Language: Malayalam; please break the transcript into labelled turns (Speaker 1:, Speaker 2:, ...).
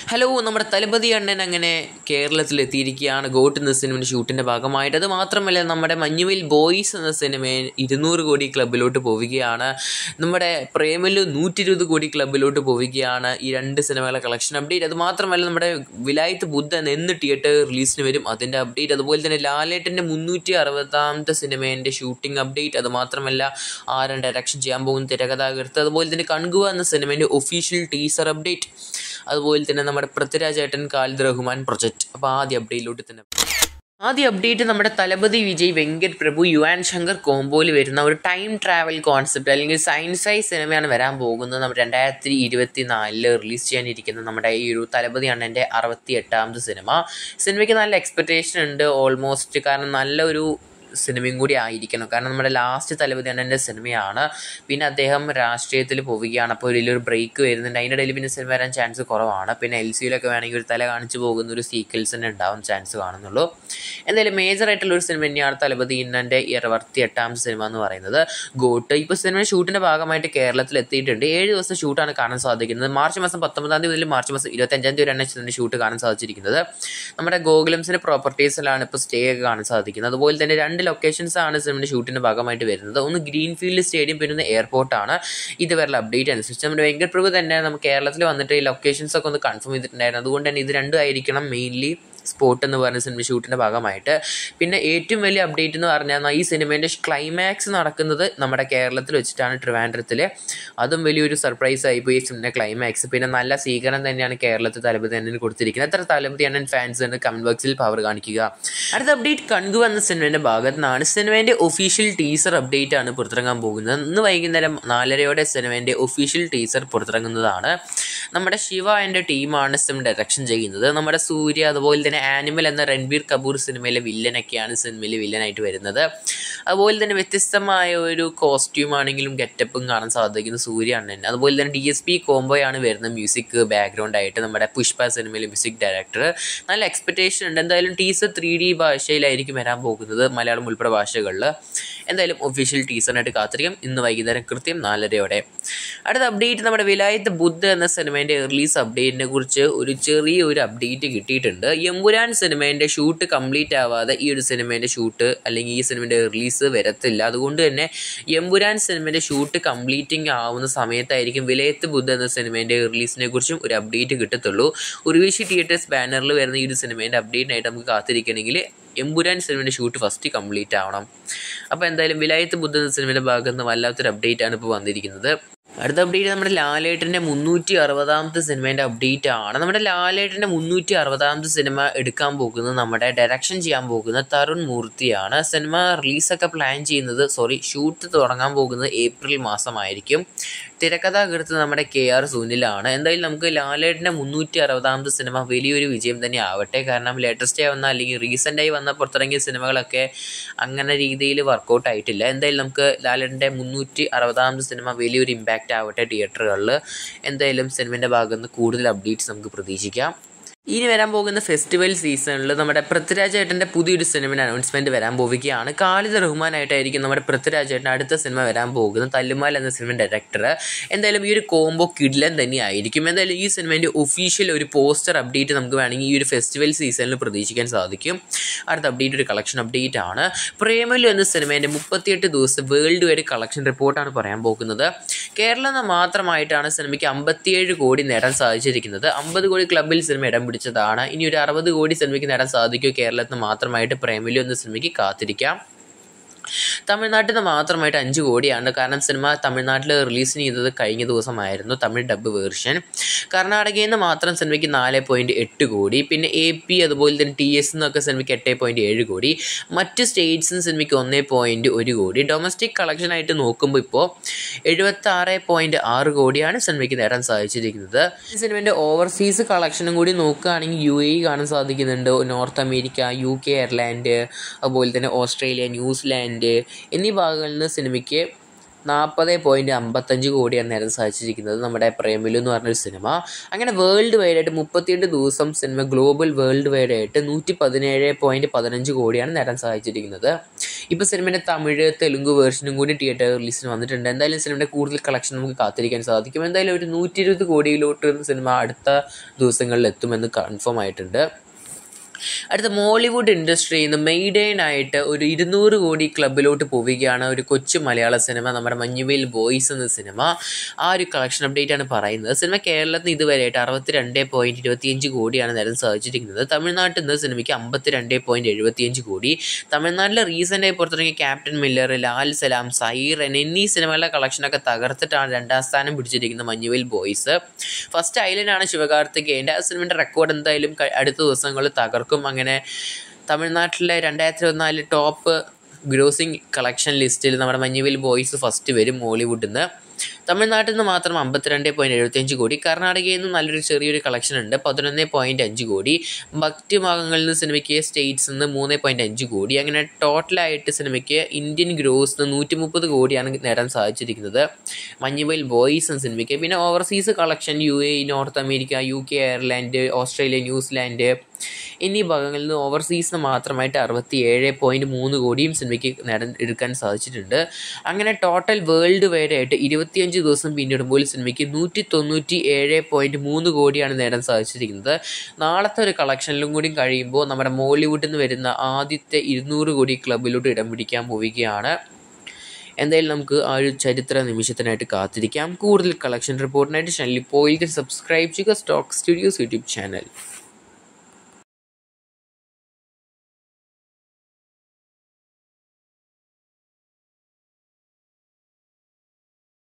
Speaker 1: ഹലോ നമ്മുടെ തലപതി അണ്ണൻ അങ്ങനെ കേരളത്തിൽ എത്തിയിരിക്കുകയാണ് ഗോട്ട് എന്ന സിനിമയുടെ ഷൂട്ടിൻ്റെ ഭാഗമായിട്ട് അത് മാത്രമല്ല നമ്മുടെ മഞ്ഞുവിൽ ബോയ്സ് എന്ന സിനിമ ഇരുന്നൂറ് കോടി ക്ലബിലോട്ട് പോവുകയാണ് നമ്മുടെ പ്രേമലു നൂറ്റി ഇരുപത് കോടി ക്ലബിലോട്ട് പോവുകയാണ് ഈ രണ്ട് സിനിമകളെ കളക്ഷൻ അപ്ഡേറ്റ് അത് മാത്രമല്ല നമ്മുടെ വിലായത്ത് ബുദ്ധൻ എന്ന് തിയേറ്റർ റിലീസിന് വരും അതിൻ്റെ അപ്ഡേറ്റ് അതുപോലെ തന്നെ ലാലേട്ടൻ്റെ മുന്നൂറ്റി അറുപതാമത്തെ സിനിമേൻ്റെ ഷൂട്ടിംഗ് അപ്ഡേറ്റ് അത് മാത്രമല്ല ആരാണ് ഡയറക്ഷൻ ചെയ്യാൻ പോകുന്ന തിരകഥാകൃത്ത് അതുപോലെ തന്നെ കൺകുവ എന്ന സിനിമേൻ്റെ ഒഫീഷ്യൽ ടീസർ അപ്ഡേറ്റ് അതുപോലെ തന്നെ നമ്മുടെ പൃഥ്വിരാജ് ഏട്ടൻ ഖാലിദ് റഹ്മാൻ പ്രൊജക്റ്റ് അപ്പോൾ ആദ്യ അപ്ഡേറ്റിലോട്ട് തന്നെ ആദ്യ അപ്ഡേറ്റ് നമ്മുടെ തലപതി വിജയ് വെങ്കട് പ്രഭു യുവാൻ ശങ്കർ കോംബോയിൽ വരുന്ന ഒരു ടൈം ട്രാവൽ കോൺസെപ്റ്റ് അല്ലെങ്കിൽ സയൻസായി സിനിമയാണ് വരാൻ പോകുന്നത് നമ്മുടെ രണ്ടായിരത്തി ഇരുപത്തി നാലില് റിലീസ് ചെയ്യാനിരിക്കുന്ന നമ്മുടെ ഈ ഒരു തലപതി അണ്ണൻ്റെ അറുപത്തി എട്ടാമത് സിനിമ സിനിമയ്ക്ക് നല്ല എക്സ്പെക്റ്റേഷൻ ഉണ്ട് ഓൾമോസ്റ്റ് കാരണം നല്ലൊരു സിനിമയും കൂടി ആയിരിക്കണം കാരണം നമ്മുടെ ലാസ്റ്റ് തലപതി അണ്ണൻ്റെ സിനിമയാണ് പിന്നെ അദ്ദേഹം രാഷ്ട്രീയത്തിൽ പോവുകയാണ് അപ്പോൾ വലിയൊരു ബ്രേക്ക് വരുന്നുണ്ട് അതിൻ്റെ ഇടയിൽ പിന്നെ സിനിമ വരാൻ ചാൻസ് കുറവാണ് പിന്നെ എൽ സിയിലൊക്കെ വേണമെങ്കിൽ ഒരു തല കാണിച്ചു പോകുന്ന ഒരു സീക്വൽസ് തന്നെ ഉണ്ടാവും ചാൻസ് കാണുന്നുള്ളൂ എന്തായാലും മേജർ ആയിട്ടുള്ള ഒരു സിനിമ തന്നെയാണ് തലപതി ഇന്നൻ്റെ ഇരുപത്തി എട്ടാമത്തെ സിനിമ എന്ന് പറയുന്നത് ഗോട്ട് ഇപ്പോൾ സിനിമ ഷൂട്ടിൻ്റെ ഭാഗമായിട്ട് കേരളത്തിൽ എത്തിയിട്ടുണ്ട് ഏഴ് ദിവസം ഷൂട്ടാണ് കാണാൻ സാധിക്കുന്നത് മാർച്ച് മാസം പത്തൊമ്പതാം തീയതി മുതൽ മാർച്ച് മാസം ഇരുപത്തഞ്ചാം തീയതി വരെയാണ് ഇതിൻ്റെ ഷൂട്ട് കാണാൻ സാധിച്ചിരിക്കുന്നത് നമ്മുടെ ഗോകുലംസിൻ്റെ പ്രോപ്പർട്ടീസിലാണ് ഇപ്പോൾ സ്റ്റേ ഒക്കെ കാണാൻ സാധിക്കുന്നത് അതുപോലെ തന്നെ രണ്ട് ലൊക്കേഷൻസ് ആണ് സിനിമയുടെ ഷൂട്ടിൻ്റെ ഭാഗമായിട്ട് വരുന്നത് ഒന്ന് ഗ്രീൻഫീൽഡ് സ്റ്റേഡിയം പിന്നെ ഒന്ന് എയർപോർട്ടാണ് ഇതുവരെയുള്ള അപ്ഡേറ്റ് അനുസരിച്ച് നമ്മുടെ വെങ്കട് പ്രഭു തന്നെ നമുക്ക് കേരളത്തിൽ വന്നിട്ട് ഈ ലൊക്കേഷൻസ് ഒക്കെ ഒന്ന് കൺഫേം ചെയ്തിട്ടുണ്ടായിരുന്നു അതുകൊണ്ട് തന്നെ ഇത് രണ്ടും ആയിരിക്കണം മെയിൻലി സ്പോട്ട് എന്ന് പറഞ്ഞ സിനിമ ഷൂട്ടിൻ്റെ ഭാഗമായിട്ട് പിന്നെ ഏറ്റവും വലിയ അപ്ഡേറ്റ് എന്ന് പറഞ്ഞാൽ ഈ സിനിമേൻ്റെ ക്ലൈമാക്സ് നടക്കുന്നത് നമ്മുടെ കേരളത്തിൽ വെച്ചിട്ടാണ് ട്രിവാൻഡ്രത്തിൽ അതും വലിയൊരു സർപ്രൈസ് ആയിപ്പോയി ഈ സിനിമ ക്ലൈമാക്സ് പിന്നെ നല്ല സ്വീകരണം തന്നെയാണ് കേരളത്തിൽ തലപതി അണ്ണന് കൊടുത്തിരിക്കുന്നത് എത്ര തലപതി അണ്ണൻ ഫാൻസ് ഉണ്ട് കമൻറ്റ് ബോക്സിൽ പവർ കാണിക്കുക അടുത്ത അപ്ഡേറ്റ് കൺകു എന്ന സിനിമേൻ്റെ ഭാഗത്തു നിന്നാണ് സിനിമേൻ്റെ ഒഫീഷ്യൽ ടീസർ അപ്ഡേറ്റ് ആണ് പുറത്തിറങ്ങാൻ പോകുന്നത് ഇന്ന് വൈകുന്നേരം നാലരയോടെ സിനിമേൻ്റെ ഒഫീഷ്യൽ ടീസർ പുറത്തിറങ്ങുന്നതാണ് നമ്മുടെ ശിവ എൻ്റെ ടീമാണ് സിനിമ ഡയറക്ഷൻ ചെയ്യുന്നത് നമ്മുടെ സൂര്യ അതുപോലെ തന്നെ ആനിമൽ എന്ന രൺബീർ കപൂർ സിനിമയിലെ വില്ലനൊക്കെയാണ് സിനിമയിൽ വില്ലനായിട്ട് വരുന്നത് അതുപോലെ തന്നെ വ്യത്യസ്തമായ ഒരു കോസ്റ്റ്യൂം ആണെങ്കിലും ഗെറ്റപ്പും കാണാൻ സാധിക്കുന്ന സൂര്യാണ് തന്നെ അതുപോലെ തന്നെ ഡി എസ് പി കോംബോയാണ് വരുന്നത് മ്യൂസിക് ബാക്ക്ഗ്രൗണ്ട് ആയിട്ട് നമ്മുടെ പുഷ്പ സിനിമയിലെ മ്യൂസിക് ഡയറക്ടർ നല്ല എക്സ്പെക്റ്റേഷൻ ഉണ്ട് എന്തായാലും ടീസർ ത്രീ ഡി ഭാഷയിലായിരിക്കും വരാൻ പോകുന്നത് മലയാളം ഉൾപ്പെടെ ഭാഷകളിൽ എന്തായാലും ഒഫീഷ്യൽ ടീസറിനായിട്ട് കാത്തിരിക്കും ഇന്ന് വൈകുന്നേരം കൃത്യം നാലരയോടെ അടുത്ത അപ്ഡേറ്റ് നമ്മുടെ വിലായത്ത് ബുദ്ധ എന്ന സിനിമേൻ്റെ റിലീസ് അപ്ഡേറ്റിനെ കുറിച്ച് ഒരു ചെറിയ ഒരു അപ്ഡേറ്റ് കിട്ടിയിട്ടുണ്ട് എമ്പുരാൻ സിനിമേൻ്റെ ഷൂട്ട് കംപ്ലീറ്റ് ആവാതെ ഈ ഒരു സിനിമേൻ്റെ ഷൂട്ട് അല്ലെങ്കിൽ ഈ സിനിമേൻ്റെ റിലീസ് വരത്തില്ല അതുകൊണ്ട് തന്നെ എമ്പുരാൻ സിനിമേൻ്റെ ഷൂട്ട് കംപ്ലീറ്റിംഗ് ആവുന്ന സമയത്തായിരിക്കും വിലയത്ത് ബുദ്ധ എന്ന സിനിമേൻ്റെ റിലീസിനെ കുറിച്ചും ഒരു അപ്ഡേറ്റ് കിട്ടത്തുള്ളൂ ഉർവീശി തിയേറ്റേഴ്സ് ബാനറിൽ വരുന്ന ഈ ഒരു സിനിമേൻ്റെ അപ്ഡേറ്റിനായിട്ട് നമുക്ക് കാത്തിരിക്കണമെങ്കിൽ എമ്പുരാൻ സിനിമയുടെ ഷൂട്ട് ഫസ്റ്റ് കംപ്ലീറ്റ് ആവണം അപ്പോൾ എന്തായാലും വിലായത്ത് ബുദ്ധ എന്ന സിനിമയുടെ ഭാഗത്ത് നിന്ന് വല്ലാത്തൊരു അപ്ഡേറ്റ് ആണ് ഇപ്പോൾ വന്നിരിക്കുന്നത് അടുത്ത അപ്ഡേറ്റ് നമ്മുടെ ലാലേട്ടൻ്റെ മുന്നൂറ്റി അറുപതാമത്തെ സിനിമേൻ്റെ അപ്ഡേറ്റ് ആണ് നമ്മുടെ ലാലേട്ടൻ്റെ മുന്നൂറ്റി അറുപതാമത്തെ സിനിമ എടുക്കാൻ പോകുന്നത് നമ്മുടെ ഡയറക്ഷൻ ചെയ്യാൻ പോകുന്ന തരുൺ മൂർത്തിയാണ് സിനിമ റിലീസൊക്കെ പ്ലാൻ ചെയ്യുന്നത് സോറി ഷൂട്ട് തുടങ്ങാൻ പോകുന്നത് ഏപ്രിൽ മാസമായിരിക്കും തിരക്കഥാകൃത്ത് നമ്മുടെ കെ ആർ സുനിലാണ് എന്തായാലും നമുക്ക് ലാലേട്ടൻ്റെ മുന്നൂറ്റി അറുപതാമത്തെ സിനിമ വലിയൊരു വിജയം തന്നെ ആവട്ടെ കാരണം ലേറ്റസ്റ്റ് ആയി വന്ന അല്ലെങ്കിൽ റീസെൻ്റായി വന്ന പുറത്തിറങ്ങിയ സിനിമകളൊക്കെ അങ്ങനെ രീതിയിൽ വർക്കൗട്ട് ആയിട്ടില്ല എന്തായാലും നമുക്ക് ലാലേട്ടൻ്റെ മുന്നൂറ്റി അറുപതാമത്തെ സിനിമ വലിയൊരു ഇമ്പാക്റ്റ് ആവട്ടെ തിയേറ്ററുകളിൽ എന്തായാലും സിനിമേൻ്റെ ഭാഗത്ത് നിന്ന് കൂടുതൽ അപ്ഡേറ്റ്സ് നമുക്ക് പ്രതീക്ഷിക്കാം ഇനി വരാൻ പോകുന്ന ഫെസ്റ്റിവൽ സീസണിൽ നമ്മുടെ പൃഥ്വിരാജ് ഏട്ടൻ്റെ പുതിയൊരു സിനിമയുടെ അനൗൺസ്മെൻറ്റ് വരാൻ പോവുകയാണ് ഖാലിദ് റഹ്മാനായിട്ടായിരിക്കും നമ്മുടെ പൃഥ്വിരാജ് ഏട്ടൻ അടുത്ത സിനിമ വരാൻ പോകുന്നത് തല്ലുമാൽ എന്ന സിനിമ ഡയറക്ടർ എന്തായാലും ഈ ഒരു കോംബോ കിഡ്ലൻ തന്നെയായിരിക്കും എന്തായാലും ഈ സിനിമേൻ്റെ ഒഫീഷ്യൽ ഒരു പോസ്റ്റർ അപ്ഡേറ്റ് നമുക്ക് വേണമെങ്കിൽ ഈ ഒരു ഫെസ്റ്റിവൽ സീസണിൽ പ്രതീക്ഷിക്കാൻ സാധിക്കും അടുത്ത അപ്ഡേറ്റ് ഒരു കളക്ഷൻ അപ്ഡേറ്റ് ആണ് പ്രേമലു എന്ന സിനിമേൻ്റെ മുപ്പത്തിയെട്ട് ദിവസം വേൾഡ് വൈഡ് കളക്ഷൻ റിപ്പോർട്ടാണ് പറയാൻ പോകുന്നത് കേരളം മാത്രമായിട്ടാണ് സിനിമയ്ക്ക് അമ്പത്തിയേഴ് കോടി നേടാൻ സാധിച്ചിരിക്കുന്നത് അമ്പത് കോടി ക്ലബിൽ സിനിമ ഇടം പിടിച്ചതാണ് ഇനി ഒരു അറുപത് കോടി സിനിമയ്ക്ക് നേടാൻ സാധിക്കുമോ കേരളത്തിൽ മാത്രമായിട്ട് പ്രേമലു എന്ന സിനിമയ്ക്ക് കാത്തിരിക്കാം തമിഴ്നാട്ടിൽ നിന്ന് മാത്രമായിട്ട് അഞ്ച് കോടിയാണ് കാരണം സിനിമ തമിഴ്നാട്ടിൽ റിലീസ് ചെയ്തത് കഴിഞ്ഞ ദിവസമായിരുന്നു തമിഴ് ഡബ് വേർഷൻ കർണാടകയിൽ നിന്ന് മാത്രം സിനിമയ്ക്ക് നാല് പോയിൻറ്റ് എട്ട് കോടി പിന്നെ എ പി അതുപോലെ തന്നെ ടി എസ് എന്നൊക്കെ സിനിമയ്ക്ക് എട്ട് പോയിൻറ്റ് ഏഴ് കോടി മറ്റ് സ്റ്റേറ്റ്സിന് സിനിമയ്ക്ക് ഒന്ന് പോയിൻറ്റ് ഒരു കോടി ഡൊമസ്റ്റിക് കളക്ഷനായിട്ട് നോക്കുമ്പോൾ ഇപ്പോൾ എഴുപത്തി ആറ് പോയിൻറ്റ് ആറ് കോടിയാണ് സിനിമയ്ക്ക് നേടാൻ സാധിച്ചിരിക്കുന്നത് ഈ സിനിമേൻ്റെ ഓവർസീസ് കളക്ഷനും കൂടി നോക്കുകയാണെങ്കിൽ യു എ കാണാൻ സാധിക്കുന്നുണ്ട് North America U K Ireland അതുപോലെ തന്നെ ഓസ്ട്രേലിയ ന്യൂസിലാൻഡ് എന്നീ ഭാഗങ്ങളിൽ നിന്ന് സിനിമയ്ക്ക് നാൽപ്പത് പോയിൻറ്റ് അമ്പത്തഞ്ച് കോടിയാണ് നേടാൻ സാധിച്ചിരിക്കുന്നത് നമ്മുടെ പ്രേമിലു എന്ന് പറഞ്ഞൊരു സിനിമ അങ്ങനെ വേൾഡ് വൈഡ് ആയിട്ട് മുപ്പത്തിയെട്ട് ദിവസം സിനിമ ഗ്ലോബൽ വേൾഡ് വൈഡ് ആയിട്ട് നൂറ്റി പതിനേഴ് പോയിൻറ്റ് പതിനഞ്ച് കോടിയാണ് നേടാൻ സാധിച്ചിരിക്കുന്നത് ഇപ്പോൾ സിനിമയുടെ തമിഴ് തെലുങ്ക് വേർഷനും കൂടി തിയേറ്റർ റിലീസിന് വന്നിട്ടുണ്ട് എന്തായാലും സിനിമയുടെ കൂടുതൽ കളക്ഷൻ നമുക്ക് കാത്തിരിക്കാൻ സാധിക്കും എന്തായാലും ഒരു നൂറ്റി ഇരുപത് കോടിയിലോട്ട് സിനിമ അടുത്ത ദിവസങ്ങളിൽ എത്തുമെന്ന് കൺഫേം ആയിട്ടുണ്ട് അടുത്ത മോളിവുഡ് ഇൻഡസ്ട്രിയിൽ നിന്ന് മെയ്ഡേനായിട്ട് ഒരു ഇരുന്നൂറ് കോടി ക്ലബിലോട്ട് പോവുകയാണ് ഒരു കൊച്ചു മലയാള സിനിമ നമ്മുടെ മഞ്ഞുവെയിൽ ബോയ്സ് എന്ന സിനിമ ആ ഒരു കളക്ഷൻ അപ്ഡേറ്റ് ആണ് പറയുന്നത് സിനിമ കേരളത്തിൽ നിന്ന് ഇതുവരെയായിട്ട് അറുപത്തി രണ്ട് പോയിൻറ്റ് ഇരുപത്തിയഞ്ച് കോടിയാണ് നേരം സാധിച്ചിരിക്കുന്നത് തമിഴ്നാട്ടിൽ നിന്ന് സിനിമയ്ക്ക് അമ്പത്തി രണ്ട് പോയിൻറ്റ് എഴുപത്തിയഞ്ച് കോടി തമിഴ്നാട്ടിലെ റീസെൻ്റായി പുറത്തിറങ്ങിയ captain Miller Lal Salaam siren എന്നീ സിനിമകളുടെ കളക്ഷനൊക്കെ തകർത്തിട്ടാണ് രണ്ടാം സ്ഥാനം പിടിച്ചിരിക്കുന്ന മഞ്ഞുവെയിൽ ബോയ്സ് ഫസ്റ്റ് ഐലൻഡാണ് ശിവകാർത്തികേയൻ്റെ ആ സിനിമയുടെ റെക്കോർഡ് എന്തായാലും ക- അടുത്ത ദിവസങ്ങളിൽ തകർക്കും അങ്ങനെ തമിഴ്നാട്ടിലെ രണ്ടായിരത്തി ഇരുപത്തിനാല് ടോപ്പ് ഗ്രോസിംഗ് കളക്ഷൻ ലിസ്റ്റിൽ നമ്മുടെ മഞ്ഞുവിൽ ബോയ്സ് ഫസ്റ്റ് വരും മോളിവുഡിൽ നിന്ന് തമിഴ്നാട്ടിൽ നിന്ന് മാത്രം അമ്പത്തിരണ്ട് പോയിൻറ്റ് എഴുപത്തിയഞ്ച് കോടി കർണാടകയിൽ നിന്ന് നല്ലൊരു ചെറിയൊരു കളക്ഷൻ ഉണ്ട് പതിനൊന്ന് പോയിൻറ്റ് അഞ്ച് കോടി മറ്റ് ഭാഗങ്ങളിൽ നിന്ന് സിനിമയ്ക്ക് സ്റ്റേറ്റ്സിൽ നിന്ന് മൂന്ന് പോയിൻറ്റ് അഞ്ച് കോടി അങ്ങനെ ടോട്ടലായിട്ട് സിനിമയ്ക്ക് ഇന്ത്യൻ ഗ്രോസ് നൂറ്റി മുപ്പത് കോടിയാണ് നേടാൻ സാധിച്ചിരിക്കുന്നത് മഞ്ഞുവെയിൽ ബോയ്സ് എന്ന സിനിമയ്ക്ക് പിന്നെ overseas collection U A North America U K Ireland Australia New Zealand എന്നീ ഭാഗങ്ങളിൽ നിന്ന് ഓവർസീസിന് മാത്രമായിട്ട് അറുപത്തി ഏഴ് പോയിൻറ്റ് മൂന്ന് കോടിയും സിനിമയ്ക്ക് നേടാൻ എടുക്കാൻ സാധിച്ചിട്ടുണ്ട് അങ്ങനെ ടോട്ടൽ വേൾഡ് വൈഡ് ആയിട്ട് ഇരുപത്തിയഞ്ച് ദിവസം പിന്നിടുമ്പോൾ സിനിമയ്ക്ക് നൂറ്റി തൊണ്ണൂറ്റി ഏഴ് പോയിൻറ്റ് മൂന്ന് കോടിയാണ് നേടാൻ സാധിച്ചിരിക്കുന്നത് നാളത്തെ ഒരു കളക്ഷനിലും കൂടി കഴിയുമ്പോൾ നമ്മുടെ മോളിവുഡിൽ നിന്ന് വരുന്ന ആദ്യത്തെ ഇരുന്നൂറ് കോടി ക്ലബിലോട്ട് ഇടം പിടിക്കാൻ പോവുകയാണ് എന്തായാലും നമുക്ക് ആ ഒരു ചരിത്ര നിമിഷത്തിനായിട്ട് കാത്തിരിക്കാം കൂടുതൽ കളക്ഷൻ റിപ്പോർട്ടിനായിട്ട് ചാനലിൽ പോയി സബ്സ്ക്രൈബ് ചെയ്യുക സ്റ്റോക്ക് സ്റ്റുഡിയോസ് യൂട്യൂബ് ചാനൽ